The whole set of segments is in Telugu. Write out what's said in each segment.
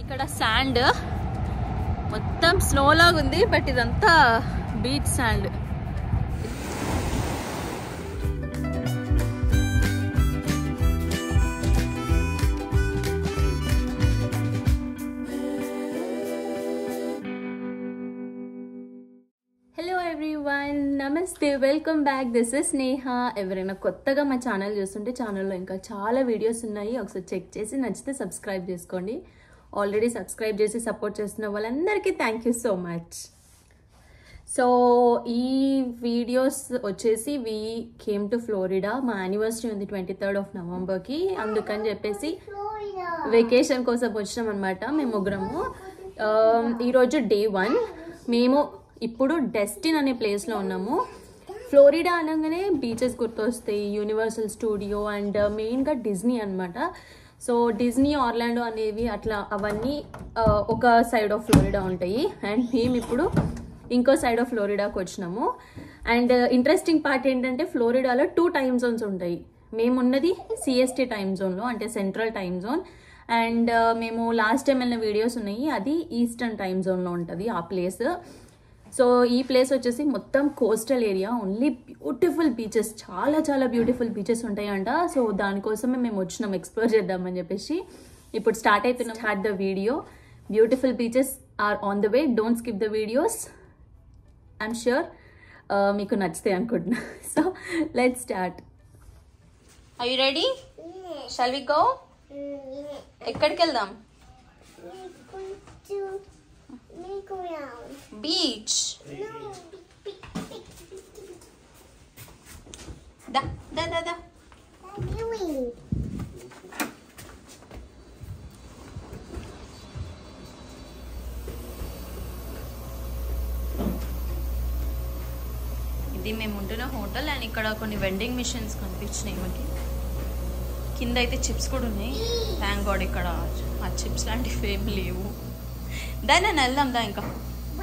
ఇక్కడ శాండ్ మొత్తం స్నో లాగా ఉంది బట్ ఇదంతా బీచ్ శాండ్ హలో ఎవ్రీవన్ నమస్తే welcome back this is Sneha ఎవరైనా కొత్తగా మా ఛానల్ చూస్తుంటే ఛానల్లో ఇంకా చాలా వీడియోస్ ఉన్నాయి ఒకసారి చెక్ చేసి నచ్చితే సబ్స్క్రైబ్ చేసుకోండి ఆల్రెడీ సబ్స్క్రైబ్ చేసి సపోర్ట్ చేస్తున్న వాళ్ళందరికీ thank you so much so ఈ వీడియోస్ వచ్చేసి వి కేమ్ టు ఫ్లోరిడా మా యానివర్సరీ ఉంది ట్వంటీ థర్డ్ ఆఫ్ నవంబర్కి అందుకని చెప్పేసి వెకేషన్ కోసం వచ్చినాం అనమాట మేము ముగ్గురము Um, ఈరోజు డే వన్ మేము ఇప్పుడు డెస్టిన్ అనే ప్లేస్లో ఉన్నాము ఫ్లోరిడా అనగానే బీచెస్ గుర్తొస్తాయి యూనివర్సల్ స్టూడియో అండ్ మెయిన్గా డిజ్నీ అనమాట సో డిజ్నీ ఆర్లాండో అనేవి అట్లా అవన్నీ ఆ, ఒక సైడ్ ఆఫ్ ఫ్లోరిడా ఉంటాయి అండ్ మేము ఇప్పుడు ఇంకో సైడ్ ఆఫ్ ఫ్లోరిడాకి వచ్చినాము అండ్ ఇంట్రెస్టింగ్ పార్ట్ ఏంటంటే ఫ్లోరిడాలో టూ టైమ్ జోన్స్ ఉంటాయి మేమున్నది సిఎస్టీ టైమ్ జోన్లో అంటే సెంట్రల్ టైమ్ జోన్ అండ్ మేము లాస్ట్ టైం వెళ్ళిన వీడియోస్ ఉన్నాయి అది ఈస్టర్న్ టైమ్ జోన్లో ఉంటుంది ఆ ప్లేస్ సో ఈ ప్లేస్ వచ్చేసి మొత్తం coastal area only beautiful beaches చాలా చాలా బ్యూటిఫుల్ బీచెస్ ఉంటాయంట సో దానికోసమే మేము వచ్చినాం ఎక్స్ప్లోర్ చేద్దామని చెప్పేసి ఇప్పుడు స్టార్ట్ అవుతున్నాం had the video beautiful beaches are on the way don't skip the videos I'm sure మీకు నచ్చుతాయి అనుకుంటున్నా so let start I ready shall we go ఎక్కడికి వెళ్దాం బీచ్ దా దా దా దా ఇది మేము ఉంటున్న హోటల్ అండ్ ఇక్కడ కొన్ని వెండింగ్ మిషన్స్ కనిపించినాయి మాకు కింద అయితే చిప్స్ కూడా ఉన్నాయి థ్యాంక్ గాడ్ ఇక్కడ ఆ చిప్స్ లాంటివి ఏం లేవు దాన్ని నేను వెళ్దాం దా ఇంకా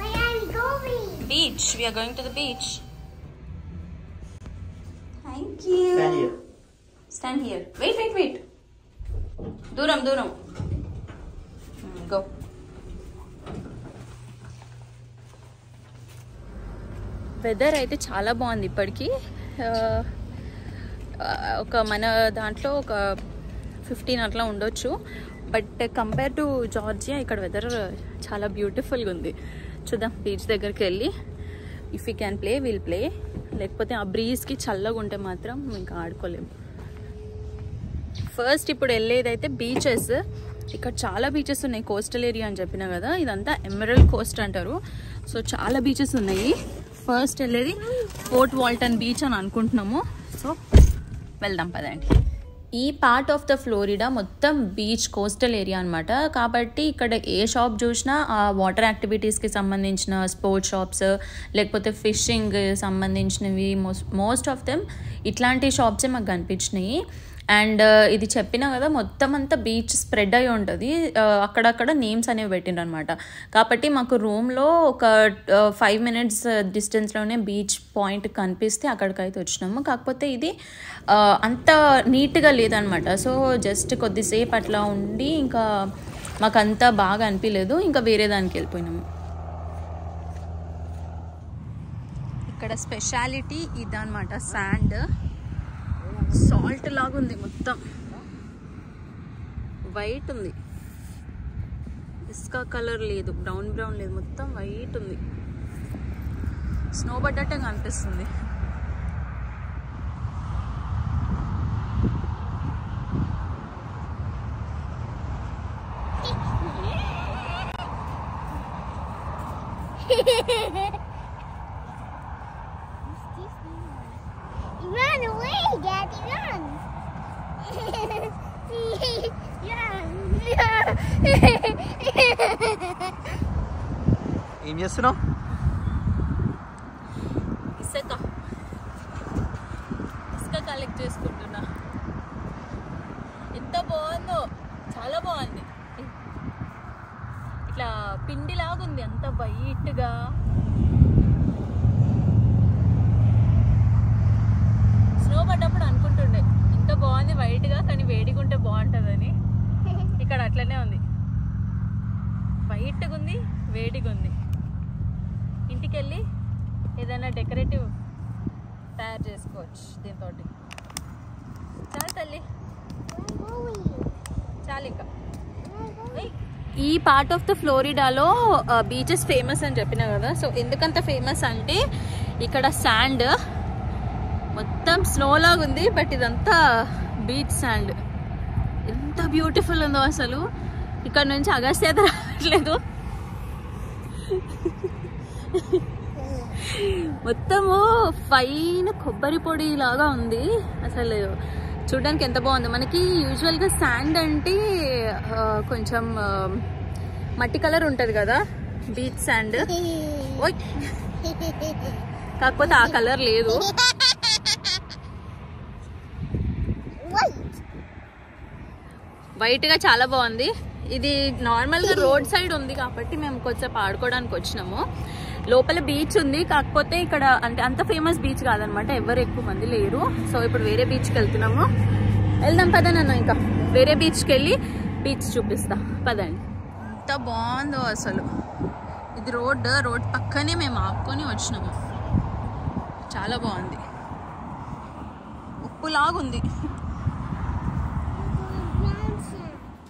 beach we're going to the beach thank you Stand here. Stand here wait wait wait దూరం దూరం గో వెదర్ అయితే చాలా బాగుంది ఇప్పటికీ ఆ, ఆ, ఒక మన దాంట్లో ఒక ఫిఫ్టీన్ అట్లా ఉండొచ్చు బట్ కంపేర్ టు జార్జియా ఇక్కడ వెదర్ చాలా బ్యూటిఫుల్గా ఉంది చూద్దాం బీచ్ దగ్గరికి వెళ్ళి if you can play will play లేకపోతే ఆ బ్రీజ్కి చల్లగా ఉంటే మాత్రం ఇంకా ఆడుకోలేము ఫస్ట్ ఇప్పుడు వెళ్ళేది అయితే బీచెస్ ఇక్కడ చాలా బీచెస్ ఉన్నాయి కోస్టల్ ఏరియా అని చెప్పిన కదా ఇదంతా ఎమరల్ కోస్ట్ అంటారు సో చాలా బీచెస్ ఉన్నాయి ఫస్ట్ వెళ్ళేది ఫోర్ట్ వాల్టన్ బీచ్ అని అనుకుంటున్నాము సో వెళ్దాం పదండి ఈ పార్ట్ ఆఫ్ ద ఫ్లోరిడా మొత్తం బీచ్ కోస్టల్ ఏరియా అనమాట కాబట్టి ఇక్కడ ఏ షాప్ చూసినా ఆ వాటర్ యాక్టివిటీస్కి సంబంధించిన స్పోర్ట్స్ షాప్స్ లేకపోతే ఫిషింగ్ సంబంధించినవి మోస్ట్ మోస్ట్ ఆఫ్ దెమ్ ఇట్లాంటి షాప్సే మాకు కనిపించినాయి అండ్ ఇది చెప్పినా కదా మొత్తం అంతా బీచ్ స్ప్రెడ్ అయి ఉంటుంది అక్కడక్కడ నేమ్స్ అనేవి పెట్టిండ్రు అనమాట కాబట్టి మాకు రూమ్లో ఒక ఫైవ్ మినిట్స్ డిస్టెన్స్లోనే బీచ్ పాయింట్ కనిపిస్తే అక్కడికైతే వచ్చినాము కాకపోతే ఇది ఆ, అంత నీట్గా లేదనమాట సో జస్ట్ కొద్దిసేపు అట్లా ఉండి ఇంకా మాకు అంతా బాగా అనిపించలేదు ఇంకా వేరే దానికి వెళ్ళిపోయినాము ఇక్కడ స్పెషాలిటీ ఇదనమాట శాండ్ సాల్ట్ లాగా ఉంది మొత్తం వైట్ ఉంది ఇసుక కలర్ లేదు బ్రౌన్ బ్రౌన్ లేదు మొత్తం వైట్ ఉంది స్నో పడ్డట్టే కనిపిస్తుంది Run away, Daddy, run! ఏం చేస్తున్నావు ఇసుక ఇసుక కలెక్ట్ చేసుకుంటున్నా ఎంత బాగుందో చాలా బాగుంది ఇట్లా పిండి లాగుంది అంత వైట్గా స్నో పడ్డప్పుడు అనుకుంటుండే ఎంత బాగుంది వైట్గా కానీ వేడిగా ఉంటే బాగుంటుందని ఇక్కడ అట్లనే ఉంది వైట్గా ఉంది వేడిగా ఉంది ఇంటికి వెళ్ళి ఏదైనా డెకరేటివ్ తయారు చేసుకోవచ్చు దీంతో చాలు తల్లి Where are we? చాలు ఇంకా Where are we? ఈ పార్ట్ ఆఫ్ ద ఫ్లోరిడాలో బీచెస్ ఫేమస్ అని చెప్పిన కదా సో ఎందుకంత ఫేమస్ అంటే ఇక్కడ శాండ్ మొత్తం స్నో లాగా ఉంది బట్ ఇదంతా బీచ్ శాండ్ ఎంత బ్యూటిఫుల్ ఉందో అసలు ఇక్కడ నుంచి అగస్త్యాత రావట్లేదు మొత్తము ఫైన్ కొబ్బరి పొడి లాగా ఉంది అసలు చూడడానికి ఎంత బాగుంది మనకి యూజువల్గా శాండ్ అంటే ఆ, కొంచెం ఆ, మట్టి కలర్ ఉంటుంది కదా బీచ్ శాండ్ ఓయ్ కాకపోతే ఆ కలర్ లేదు Wait. వైట్ గా చాలా బాగుంది ఇది నార్మల్ గా రోడ్ సైడ్ ఉంది కాబట్టి మేము కొంచెం ఆడుకోవడానికి వచ్చినాము లోపల బీచ్ ఉంది కాకపోతే ఇక్కడ అంటే అంత ఫేమస్ బీచ్ కాదనమాట ఎవరు ఎక్కువ మంది లేరు సో ఇప్పుడు వేరే బీచ్కి వెళ్తున్నాము వెళ్దాం పదనన్న ఇంకా వేరే బీచ్కి వెళ్ళి బీచ్ చూపిస్తా పదండి ఎంత బాగుందో అసలు ఇది రోడ్ రోడ్ పక్కనే మేము ఆపుకొని వచ్చినాము చాలా బాగుంది ఉప్పులాగుంది Mountain.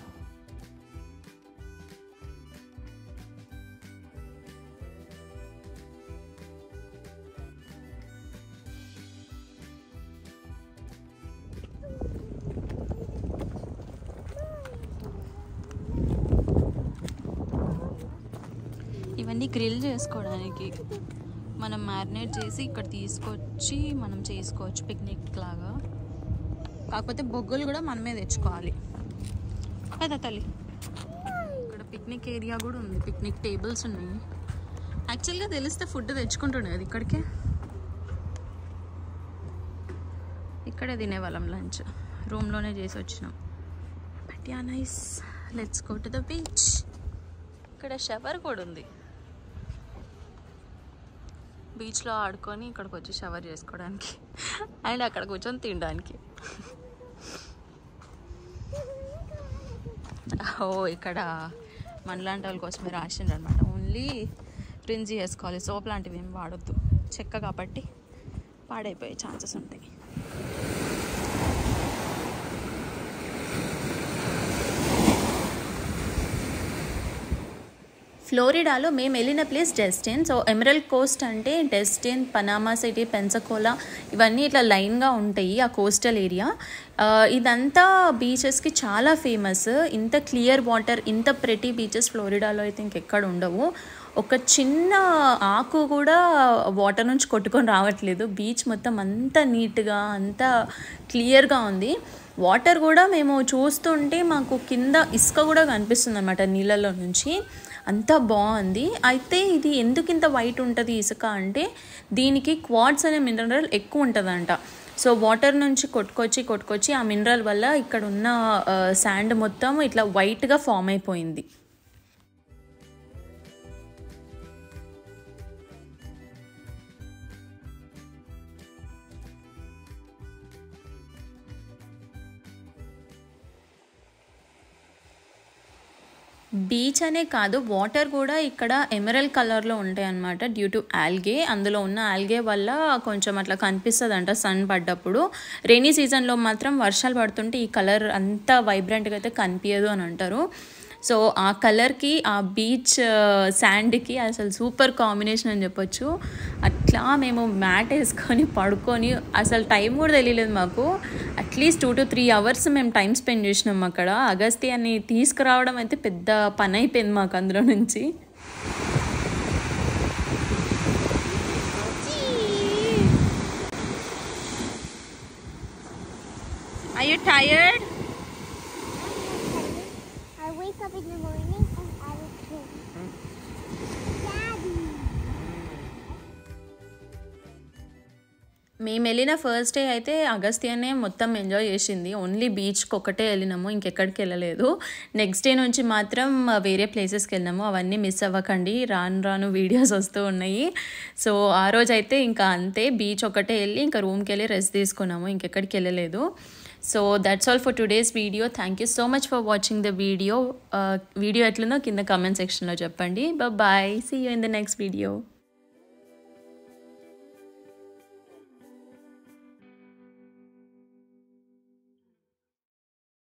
ఇవన్నీ గ్రిల్ చేసుకోవడానికి మనం మ్యారినేట్ చేసి ఇక్కడ తీసుకొచ్చి మనం చేసుకోవచ్చు పిక్నిక్ లాగా కాకపోతే బొగ్గులు కూడా మనమే తెచ్చుకోవాలి కదా తల్లి ఇక్కడ పిక్నిక్ ఏరియా కూడా ఉంది పిక్నిక్ టేబుల్స్ ఉన్నాయి యాక్చువల్గా తెలిస్తే ఫుడ్ తెచ్చుకుంటుండే అది ఇక్కడికే ఇక్కడే తినేవాళ్ళం లంచ్ రూమ్లోనే చేసి వచ్చినాం but yeah nice let's go to the beach ఇక్కడ షవర్ కూడా ఉంది బీచ్లో ఆడుకొని ఇక్కడికి వచ్చి షవర్ చేసుకోవడానికి అండ్ అక్కడ కూర్చొని తినడానికి ఓ ఇక్కడ మనలాంటి వాళ్ళ కోసమే రాసిండ్రు అనమాట ఓన్లీ ఫ్రిన్స్ చేసుకోవాలి సోప్ లాంటివి ఏం వాడొద్దు చెక్క కాబట్టి పాడైపోయే ఛాన్సెస్ ఉంటాయి ఫ్లోరిడాలో మేము వెళ్ళిన place Destin so emerald coast అంటే డెస్టిన్ పనామా సిటీ పెన్సకోలా ఇవన్నీ ఇట్లా లైన్గా ఉంటాయి ఆ కోస్టల్ ఏరియా ఇదంతా బీచెస్కి చాలా ఫేమస్ ఇంత క్లియర్ వాటర్ ఇంత ప్రెటీ బీచెస్ ఫ్లోరిడాలో అయితే ఇంకెక్కడ ఉండవు ఒక చిన్న ఆకు కూడా వాటర్ నుంచి కొట్టుకొని రావట్లేదు బీచ్ మొత్తం అంత నీట్గా అంత క్లియర్గా ఉంది వాటర్ కూడా మేము చూస్తుంటే మాకు కింద ఇసుక కూడా కనిపిస్తుంది అనమాట నీళ్ళలో నుంచి అంతా బాగుంది అయితే ఇది ఎందుకు ఇంత వైట్ ఉంటుంది ఇసుక అంటే దీనికి క్వాడ్స్ అనే మినరల్ ఎక్కువ ఉంటుందంట సో వాటర్ నుంచి కొట్టుకొచ్చి కొట్టుకొచ్చి ఆ మినరల్ వల్ల ఇక్కడ ఉన్న శాండ్ మొత్తం ఇట్లా వైట్గా ఫామ్ అయిపోయింది బీచ్ అనే కాదు వాటర్ కూడా ఇక్కడ ఎమరల్ కలర్లో ఉంటాయి అన్నమాట డ్యూ టు ఆల్గే అందులో ఉన్న ఆల్గే వల్ల కొంచెం అట్లా కనిపిస్తుంది అంట సన్ పడ్డప్పుడు రెయినీ సీజన్లో మాత్రం వర్షాలు పడుతుంటే ఈ కలర్ అంత వైబ్రెంట్గా అయితే కనిపించదు అని అంటారు సో ఆ కలర్కి ఆ బీచ్ శాండ్కి అసలు సూపర్ కాంబినేషన్ అని చెప్పొచ్చు అట్లా మేము మ్యాట్ వేసుకొని పడుకొని అసలు టైం కూడా తెలియలేదు మాకు at least two to three hours మేము టైం స్పెండ్ చేసినాం అక్కడ అగస్త్యాన్ని తీసుకురావడం అయితే పెద్ద పని అయిపోయింది మాకు అందులో నుంచి I you tired I wake up in the morning and I will kill. Daddy. మేము వెళ్ళిన ఫస్ట్ డే అయితే అగస్త్యనే మొత్తం ఎంజాయ్ చేసింది ఓన్లీ బీచ్కి ఒకటే వెళ్ళినాము ఇంకెక్కడికి వెళ్ళలేదు నెక్స్ట్ డే నుంచి మాత్రం వేరే ప్లేసెస్కి వెళ్ళినాము అవన్నీ మిస్ అవ్వకండి రాను రాను వీడియోస్ వస్తూ ఉన్నాయి సో ఆ రోజు అయితే ఇంకా అంతే బీచ్ ఒకటే వెళ్ళి ఇంకా రూమ్కి వెళ్ళి రెస్ట్ తీసుకున్నాము ఇంకెక్కడికి వెళ్ళలేదు so that's all for today's video thank you so much for watching the video video ఎట్లుందో కింద కమెంట్ సెక్షన్లో చెప్పండి bye see you in the next video